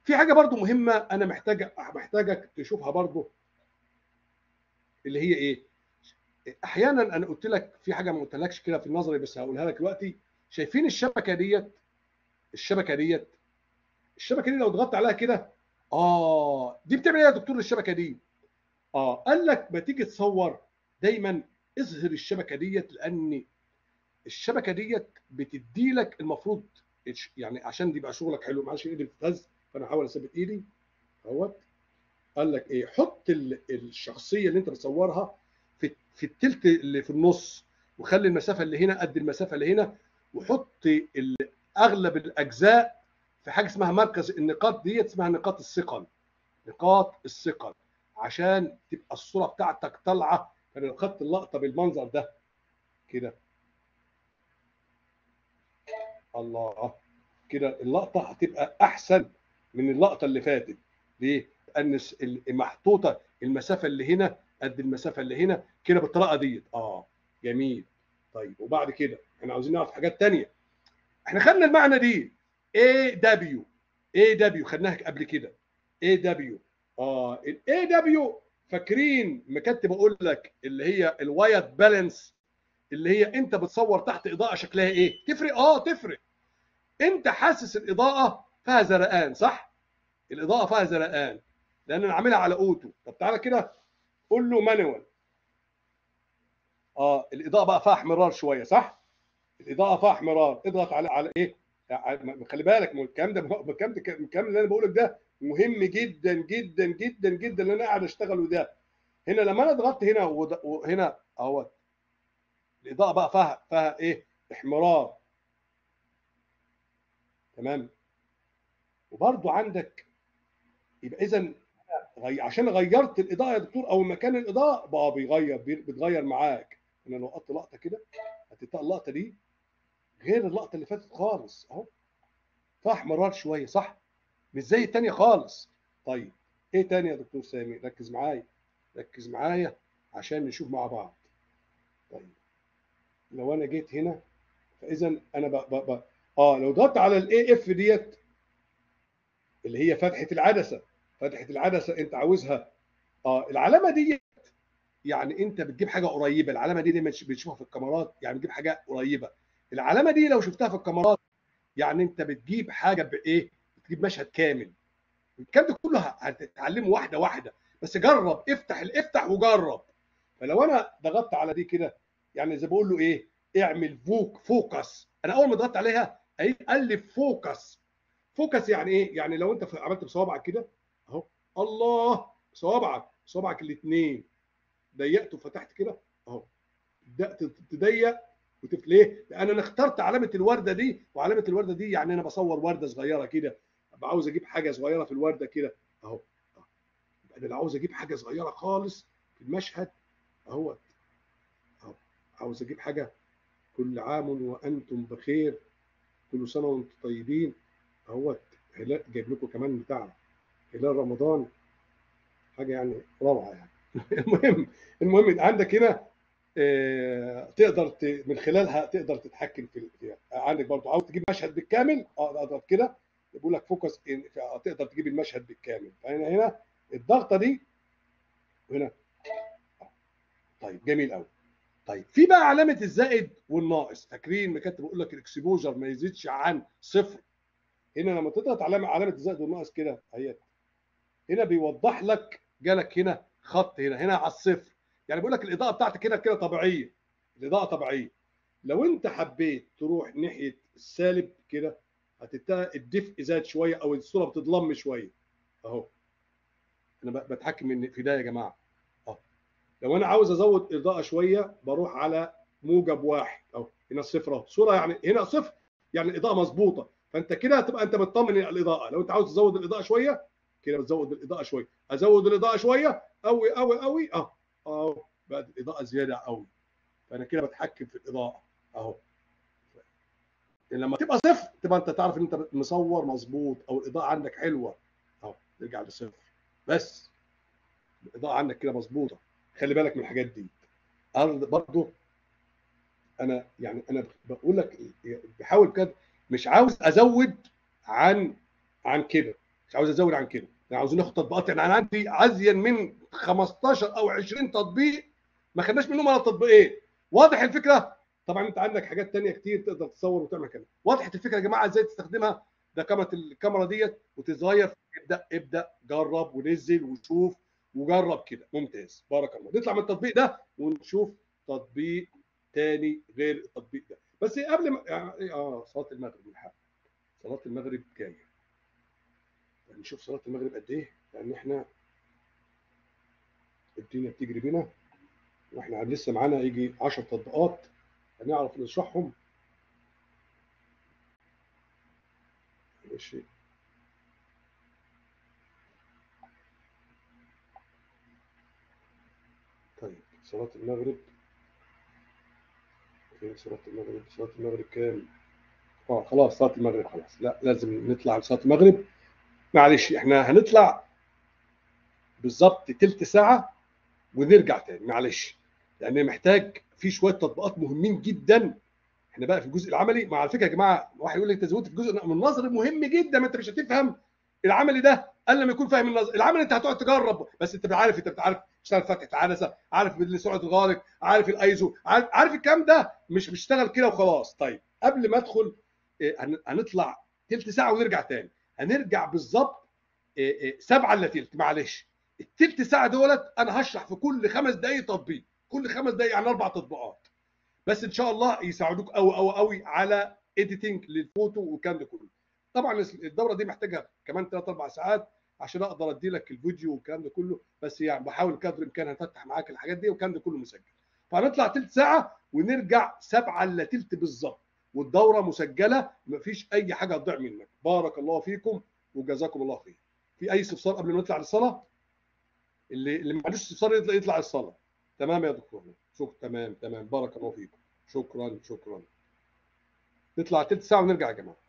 في حاجه برضو مهمه انا محتاج محتاجك تشوفها برضو اللي هي ايه احيانا انا قلت لك في حاجه ما قلتلكش كده في النظري بس هقولها لك دلوقتي شايفين الشبكه ديت الشبكه ديت الشبكه دي لو ضغطت عليها كده اه دي بتعمل ايه يا دكتور الشبكه دي اه قال لك ما تيجي تصور دايما اظهر الشبكه ديت لان الشبكه ديت بتدي لك المفروض يعني عشان يبقى شغلك حلو معلش ايدي بتتهز فانا هحاول اثبت ايدي اهوت قال لك ايه حط الشخصيه اللي انت بتصورها في في التلت اللي في النص وخلي المسافه اللي هنا قد المسافه اللي هنا وحط اغلب الاجزاء في حاجه اسمها مركز النقاط ديت اسمها نقاط الثقل نقاط الثقل عشان تبقى الصوره بتاعتك طالعه فانا خدت اللقطه بالمنظر ده كده الله كده اللقطه هتبقى احسن من اللقطه اللي فاتت ليه؟ لان محطوطه المسافه اللي هنا قد المسافه اللي هنا كده بالطريقه ديت اه جميل طيب وبعد كده احنا عاوزين نعرف حاجات تانية احنا خدنا المعنى دي اي دبليو اي دبليو خدناها قبل كده اي دبليو اه الاي دبليو فاكرين ما كنت بقول لك اللي هي الوايت بالانس اللي هي انت بتصور تحت اضاءه شكلها ايه تفرق اه تفرق انت حاسس الاضاءه فيها زرقان صح الاضاءه فيها زرقان لان انا عاملها على اوتو طب تعالى كده قول له مانوال اه الاضاءه بقى فيها احمرار شويه صح الاضاءه فيها احمرار اضغط على على ايه خلي بالك الكلام ده الكلام ده الكلام اللي انا بقول لك ده مهم جدا جدا جدا جدا اللي انا قاعد اشتغله ده هنا لما انا ضغطت هنا وهنا اهوت الاضاءه بقى فيها فيها ايه احمرار تمام وبرضو عندك يبقى اذا عشان غيرت الاضاءه يا دكتور او مكان الاضاءه بقى بيغير بيتغير معاك انا لو قطت لقطه كده هتبقى اللقطه دي غير اللقطه اللي فاتت خالص اهو فيها احمرار شويه صح مش زي الثانيه خالص طيب ايه تاني يا دكتور سامي ركز معايا ركز معايا عشان نشوف مع بعض طيب لو انا جيت هنا فاذا انا ب... ب... ب... اه لو ضغطت على الاي اف ديت اللي هي فتحه العدسه فتحه العدسه انت عاوزها اه العلامه دي يعني انت بتجيب حاجه قريبه العلامه دي دايما بتشوفها في الكاميرات يعني بتجيب حاجه قريبه العلامه دي لو شفتها في الكاميرات يعني انت بتجيب حاجه بايه بتجيب مشهد كامل الكلام ده كله هتتعلمه واحده واحده بس جرب افتح افتح وجرب فلو انا ضغطت على دي كده يعني زي بقول له ايه اعمل فوك فوكس انا اول ما ضغطت عليها قال لي فوكس فوكس يعني ايه يعني لو انت عملت بصوابعك كده اهو الله صوابعك صوابعك الاثنين ضيقت وفتحت كده اهو بدات تضيق وتف ليه؟ لان انا اخترت علامه الورده دي وعلامه الورده دي يعني انا بصور ورده صغيره كده ابقى عاوز اجيب حاجه صغيره في الورده كده اهو انا لو عاوز اجيب حاجه صغيره خالص في المشهد اهوت اهو عاوز اجيب حاجه كل عام وانتم بخير كل سنه وانتم طيبين اهوت هلال جايب لكم كمان بتاع هلال رمضان حاجه يعني روعه يعني المهم المهم عندك هنا اه تقدر ت... من خلالها تقدر تتحكم في فيها عندك برضو عاوز تجيب مشهد بالكامل اه اضغط كده يقول لك فوكس تقدر تجيب المشهد بالكامل فهنا هنا الضغطه دي وهنا طيب جميل قوي طيب في بقى علامه الزائد والناقص فاكرين ما كنت بقول لك الاكسبوجر ما يزيدش عن صفر هنا لما تضغط علامه علامه الزائد والناقص كده اهي هنا بيوضح لك جالك هنا خط هنا هنا على الصفر يعني بيقول لك الاضاءه بتاعتك هنا كده طبيعيه الاضاءه طبيعيه لو انت حبيت تروح ناحيه السالب كده هتلاقي الدفء زاد شويه او الصوره بتضلم شويه اهو انا بتحكم من في ده يا جماعه اهو لو انا عاوز ازود اضاءه شويه بروح على موجب واحد اهو هنا الصفر اهو صوره يعني هنا صفر يعني الاضاءه مظبوطه فانت كده هتبقى انت مطمن على الاضاءه لو انت عاوز تزود الاضاءه شويه كده بتزود الاضاءه شويه ازود الاضاءه شويه قوي قوي قوي اه اه بقت الاضاءه زياده قوي فانا كده بتحكم في الاضاءه اهو لما تبقى صفر تبقى انت تعرف ان انت مصور مظبوط او الاضاءه عندك حلوه اهو ترجع لصفر بس الاضاءه عندك كده مظبوطه خلي بالك من الحاجات دي برضه انا يعني انا بقول لك بحاول كده مش عاوز ازود عن عن كده مش عاوز ازود عن كده يعني عاوزين ناخد تطبيقات يعني انا عندي ازين من 15 او 20 تطبيق ما خدناش منهم ولا تطبيقين واضح الفكره طبعا انت عندك حاجات تانية كتير تقدر تصور وتعمل كده وضحت الفكره يا جماعه ازاي تستخدمها ده كاميرا الكاميرا ديت وتتغير ابدا ابدا جرب ونزل وشوف وجرب كده ممتاز بارك الله نطلع من التطبيق ده ونشوف تطبيق تاني غير التطبيق ده بس قبل ما يعني اه صلاه المغرب الحق صلاه المغرب جايه نشوف صلاه المغرب قد ايه لان احنا الدنيا بتجري بينا واحنا لسه معانا يجي 10 تطبيقات هنعرف نشرحهم ماشي طيب صلاة المغرب فين صلاة المغرب صلاة المغرب كام اه خلاص صلاة المغرب خلاص لا لازم نطلع على صلاة المغرب معلش احنا هنطلع بالظبط تلت ساعة ونرجع تاني معلش لان محتاج في شويه تطبيقات مهمين جدا احنا بقى في الجزء العملي مع على فكره يا جماعه واحد يقول لي انت زودت في الجزء من النظري مهم جدا ما انت مش هتفهم العملي ده الا لما يكون فاهم النظر العملي انت هتقعد تجرب بس انت عارف انت بتعرف تشتغل فتحه العدسه عارف سرعه الغارق عارف الايزو عارف, عارف الكلام ده مش بتشتغل كده وخلاص طيب قبل ما ادخل هنطلع تلت ساعه ونرجع تاني هنرجع بالظبط سبعه الا تلت معلش التلت ساعه دولت انا هشرح في كل خمس دقائق تطبيق كل خمس دقائق يعني اربع تطبيقات بس ان شاء الله يساعدوك قوي قوي قوي على اديتنج للفوتو والكلام ده كله طبعا الدوره دي محتاجه كمان ثلاث اربع ساعات عشان اقدر ادي لك الفيديو والكلام ده كله بس يعني بحاول قدر الامكان افتح معاك الحاجات دي والكلام ده كله مسجل فهنطلع ثلث ساعه ونرجع سبعه الا ثلث بالظبط والدوره مسجله مفيش اي حاجه هتضيع منك بارك الله فيكم وجزاكم الله خير في اي استفسار قبل ما نطلع للصلاه اللي اللي ما عندوش استفسار يطلع يطلع الصلاه تمام يا دكتور شكرا تمام تمام بارك الله فيكم شكرا شكرا نطلع تلت ساعه ونرجع يا جماعه